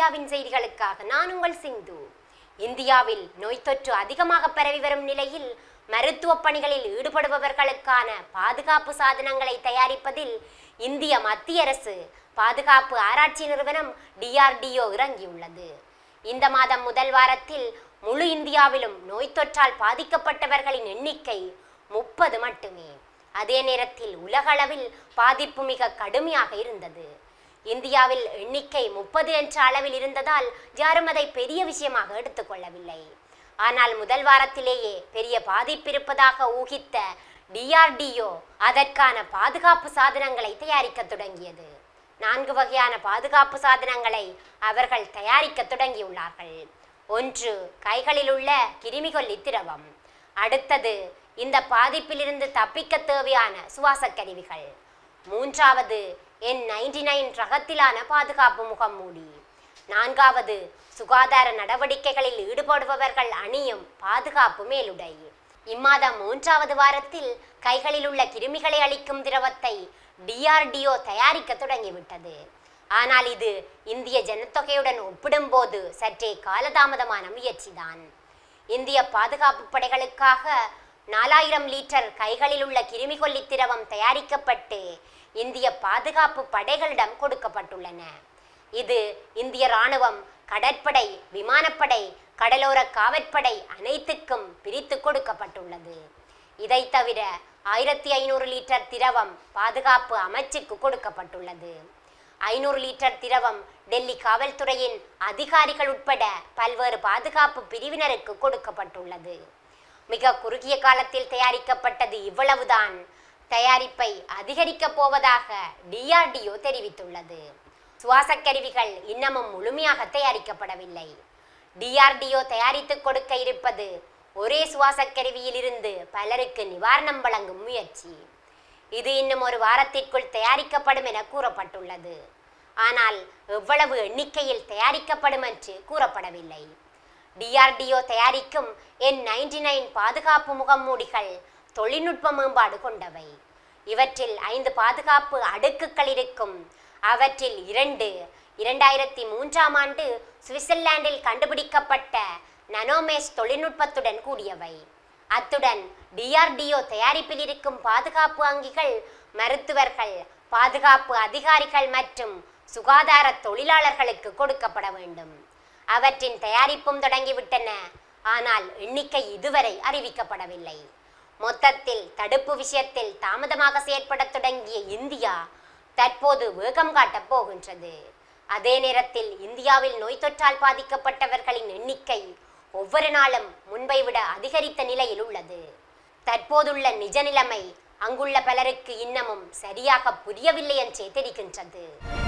இந்தியாவின் செய்திகளுக்காக நான் உங்கள் சிந்து இந்தியாவில் நோய் தொற்று அதிகமாக பரவி வரும் நிலையில் மருத்துவ பணிகளில் ஈடுபடுபவர்களுக்கான பாதுகாப்பு சாதனங்களை தயாரிப்பதில் இந்திய மத்திய அரசு பாதுகாப்பு ஆராய்ச்சி நிறுவனம் டிஆர்டிஓ இறங்கியுள்ளது இந்த மாதம் முதல் வாரத்தில் முழு இந்தியாவிலும் நோய் தொற்றால் பாதிக்கப்பட்டவர்களின் எண்ணிக்கை முப்பது மட்டுமே அதே நேரத்தில் உலகளவில் பாதிப்பு மிக கடுமையாக இருந்தது இந்தியாவில் எண்ணிக்கை முப்பது என்ற அளவில் இருந்ததால் யாரும் அதை பெரிய விஷயமாக எடுத்துக்கொள்ளவில்லை ஆனால் முதல் வாரத்திலேயே பெரிய பாதிப்பு இருப்பதாக ஊகித்த டிஆர்டிஓ அதற்கான பாதுகாப்பு சாதனங்களை தயாரிக்க தொடங்கியது நான்கு வகையான பாதுகாப்பு சாதனங்களை அவர்கள் தயாரிக்க தொடங்கியுள்ளார்கள் ஒன்று கைகளில் உள்ள கிருமிகொல்லி திரவம் அடுத்தது இந்த பாதிப்பிலிருந்து தப்பிக்க தேவையான சுவாச கருவிகள் மூன்றாவது என் நைன்டி நைன் ரகத்திலான பாதுகாப்பு முகமூடி நான்காவது சுகாதார நடவடிக்கைகளில் ஈடுபடுபவர்கள் அணியும் பாதுகாப்பு மேலுடை இம்மாதம் மூன்றாவது வாரத்தில் கைகளில் உள்ள கிருமிகளை அளிக்கும் திரவத்தை டிஆர்டிஓ தயாரிக்க தொடங்கிவிட்டது ஆனால் இது இந்திய ஜனத்தொகையுடன் ஒப்பிடும்போது சற்றே காலதாமதமான முயற்சிதான் இந்திய பாதுகாப்பு படைகளுக்காக நாலாயிரம் லிட்டர் கைகளில் உள்ள கிருமிகொல்லி திரவம் தயாரிக்கப்பட்டு இந்திய பாதுகாப்பு படைகளிடம் கொடுக்கப்பட்டுள்ளன இது இந்திய ராணுவம் கடற்படை விமானப்படை கடலோர காவற்படை அனைத்துக்கும் பிரித்து கொடுக்கப்பட்டுள்ளது இதை தவிர ஆயிரத்தி ஐநூறு லிட்டர் திரவம் பாதுகாப்பு அமைச்சுக்கு கொடுக்கப்பட்டுள்ளது ஐநூறு லிட்டர் திரவம் டெல்லி காவல்துறையின் அதிகாரிகள் உட்பட பல்வேறு பாதுகாப்பு பிரிவினருக்கு கொடுக்கப்பட்டுள்ளது மிக குறுகிய காலத்தில் தயாரிக்கப்பட்டது இவ்வளவுதான் தயாரிப்பை அதிகரிக்கப் போவதாக டிஆர்டிஓ தெரிவித்துள்ளது சுவாசக் கருவிகள் இன்னமும் முழுமையாக தயாரிக்கப்படவில்லை டிஆர்டிஓ தயாரித்துக் கொடுக்க இருப்பது ஒரே சுவாசக் கருவியிலிருந்து பலருக்கு நிவாரணம் வழங்கும் முயற்சி இது இன்னும் ஒரு வாரத்திற்குள் தயாரிக்கப்படும் என கூறப்பட்டுள்ளது ஆனால் எவ்வளவு எண்ணிக்கையில் தயாரிக்கப்படும் என்று கூறப்படவில்லை டிஆர்டிஓ தயாரிக்கும் என் நைன்டி நைன் பாதுகாப்பு முகமூடிகள் தொழில்நுட்ப மேம்பாடு கொண்டவை இவற்றில் ஐந்து பாதுகாப்பு அடுக்குகள் இருக்கும் அவற்றில் இரண்டு இரண்டாயிரத்தி மூன்றாம் ஆண்டு சுவிட்சர்லாந்தில் கண்டுபிடிக்கப்பட்ட நனோமேஸ் தொழில்நுட்பத்துடன் கூடியவை அத்துடன் டிஆர்டிஓ தயாரிப்பில் இருக்கும் பாதுகாப்பு அங்கிகள் மருத்துவர்கள் பாதுகாப்பு அதிகாரிகள் மற்றும் சுகாதார தொழிலாளர்களுக்கு கொடுக்கப்பட வேண்டும் அவற்றின் தயாரிப்பும் தொடங்கிவிட்டன ஆனால் எண்ணிக்கை இதுவரை அறிவிக்கப்படவில்லை மொத்தத்தில் தடுப்பு விஷயத்தில் தாமதமாக செயற்படத் தொடங்கிய இந்தியா தற்போது வேகம் காட்டப் போகின்றது அதே நேரத்தில் இந்தியாவில் நோய் தொற்றால் பாதிக்கப்பட்டவர்களின் எண்ணிக்கை ஒவ்வொரு நாளும் முன்பை விட அதிகரித்த நிலையில் உள்ளது தற்போதுள்ள நிஜ நிலைமை அங்குள்ள பலருக்கு இன்னமும் சரியாக புரியவில்லை என்றே தெரிகின்றது